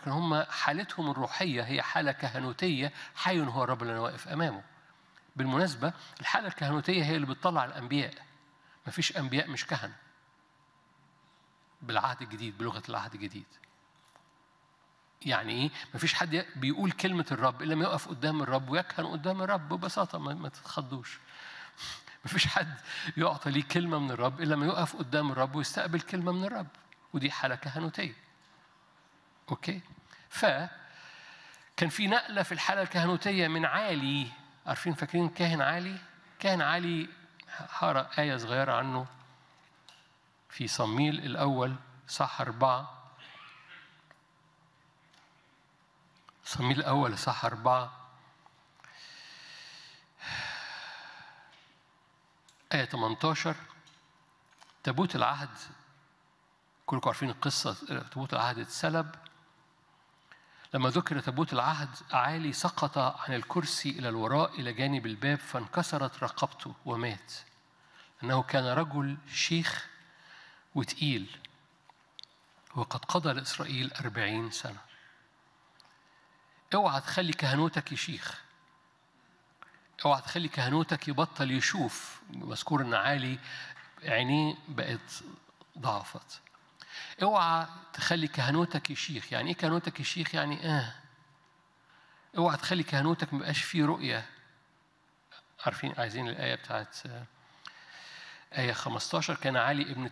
لكن هم حالتهم الروحية هي حالة كهنوتية حي هو الرب اللي أنا واقف أمامه بالمناسبة الحالة الكهنوتية هي اللي بتطلع الأنبياء مفيش أنبياء مش كهنة بالعهد الجديد بلغة العهد الجديد يعني ايه؟ مفيش حد بيقول كلمة الرب إلا ما يقف قدام الرب ويكهن قدام الرب ببساطة ما, ما تتخضوش. مفيش حد يعطى ليه كلمة من الرب إلا ما يقف قدام الرب ويستقبل كلمة من الرب ودي حالة كهنوتية. أوكي؟ ف كان في نقلة في الحالة الكهنوتية من عالي عارفين فاكرين كاهن عالي؟ كاهن عالي هقرا آية صغيرة عنه في صميل الأول صح أربعة صميل الأول صح أربعة آية 18 تابوت العهد كلكم عارفين القصة تابوت العهد اتسلب لما ذكر تابوت العهد عالي سقط عن الكرسي إلى الوراء إلى جانب الباب فانكسرت رقبته ومات أنه كان رجل شيخ وتقيل وقد قضى لإسرائيل أربعين سنة اوعى تخلي كهنوتك يشيخ اوعى تخلي كهنوتك يبطل يشوف مذكور ان عالي عينيه بقت ضعفت اوعى تخلي كهنوتك يشيخ يعني ايه كهنوتك يشيخ يعني اه اوعى تخلي كهنوتك مبقاش فيه رؤية عارفين عايزين الآية بتاعت آية 15 كان علي ابن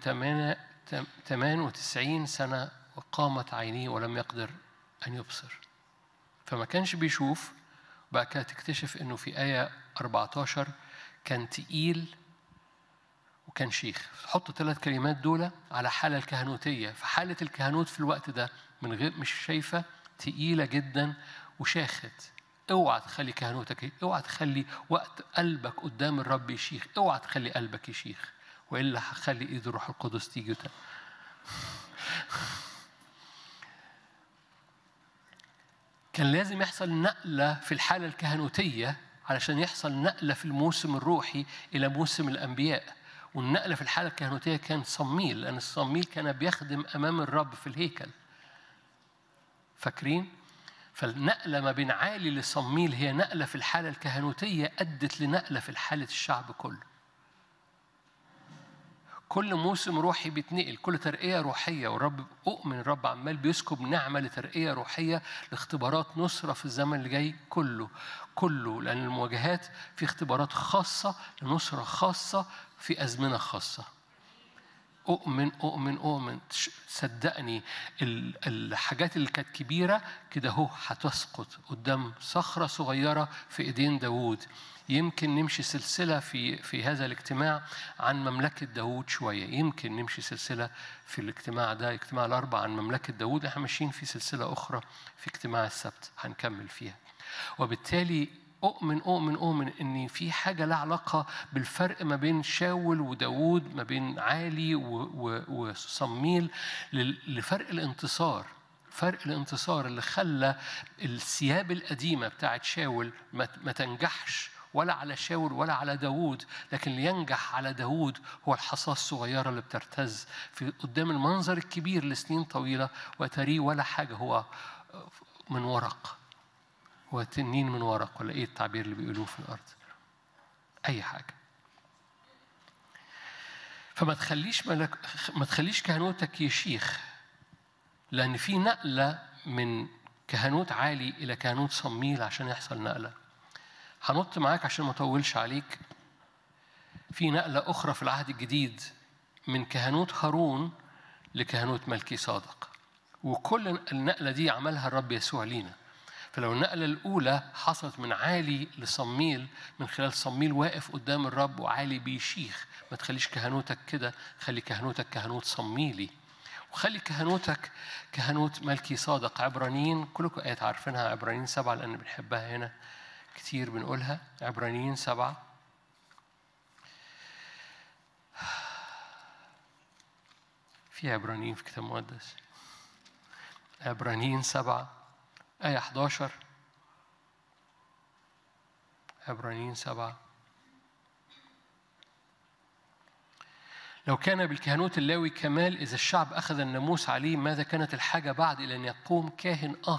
98 سنة وقامت عينيه ولم يقدر أن يبصر فما كانش بيشوف بقى كده تكتشف انه في آية 14 كان تقيل وكان شيخ حط ثلاث كلمات دول على حالة الكهنوتية فحالة الكهنوت في الوقت ده من غير مش شايفة تقيلة جدا وشاخت اوعى تخلي كهنوتك اوعى تخلي وقت قلبك قدام الرب يشيخ اوعى تخلي قلبك يشيخ والا هخلي ايد الروح القدس تيجي وتاني. كان لازم يحصل نقلة في الحالة الكهنوتية علشان يحصل نقلة في الموسم الروحي إلى موسم الأنبياء والنقلة في الحالة الكهنوتية كان صميل لأن الصميل كان بيخدم أمام الرب في الهيكل فاكرين؟ فالنقلة ما بين عالي لصميل هي نقلة في الحالة الكهنوتية أدت لنقلة في حالة الشعب كله كل موسم روحي بيتنقل كل ترقية روحية والرب أؤمن الرب عمال بيسكب نعمة لترقية روحية لاختبارات نصرة في الزمن اللي جاي كله كله لأن المواجهات في اختبارات خاصة لنصرة خاصة في أزمنة خاصة أؤمن أؤمن أؤمن صدقني الحاجات اللي كانت كبيرة كده هو هتسقط قدام صخرة صغيرة في إيدين داوود يمكن نمشي سلسلة في في هذا الاجتماع عن مملكة داوود شوية يمكن نمشي سلسلة في الاجتماع ده اجتماع الأربع عن مملكة داوود احنا ماشيين في سلسلة أخرى في اجتماع السبت هنكمل فيها وبالتالي أؤمن أؤمن أؤمن إن في حاجة لها علاقة بالفرق ما بين شاول وداوود ما بين عالي وصميل لفرق الانتصار فرق الانتصار اللي خلى الثياب القديمة بتاعت شاول ما تنجحش ولا على شاول ولا على داوود لكن اللي ينجح على داوود هو الحصاة الصغيرة اللي بترتز في قدام المنظر الكبير لسنين طويلة وتريه ولا حاجة هو من ورق هو تنين من ورق ولا ايه التعبير اللي بيقولوه في الارض اي حاجه فما تخليش ملك ما تخليش كهنوتك يشيخ لان في نقله من كهنوت عالي الى كهنوت صميل عشان يحصل نقله هنط معاك عشان ما اطولش عليك في نقله اخرى في العهد الجديد من كهنوت هارون لكهنوت ملكي صادق وكل النقله دي عملها الرب يسوع لينا فلو النقلة الأولى حصلت من عالي لصميل من خلال صميل واقف قدام الرب وعالي بيشيخ ما تخليش كهنوتك كده خلي كهنوتك كهنوت صميلي وخلي كهنوتك كهنوت ملكي صادق عبرانيين كلكم آيات عارفينها عبرانيين سبعة لأن بنحبها هنا كتير بنقولها عبرانيين سبعة في عبرانيين في كتاب مقدس عبرانيين سبعة آية 11 عبرانيين سبعة لو كان بالكهنوت اللاوي كمال إذا الشعب أخذ الناموس عليه ماذا كانت الحاجة بعد إلى أن يقوم كاهن آخر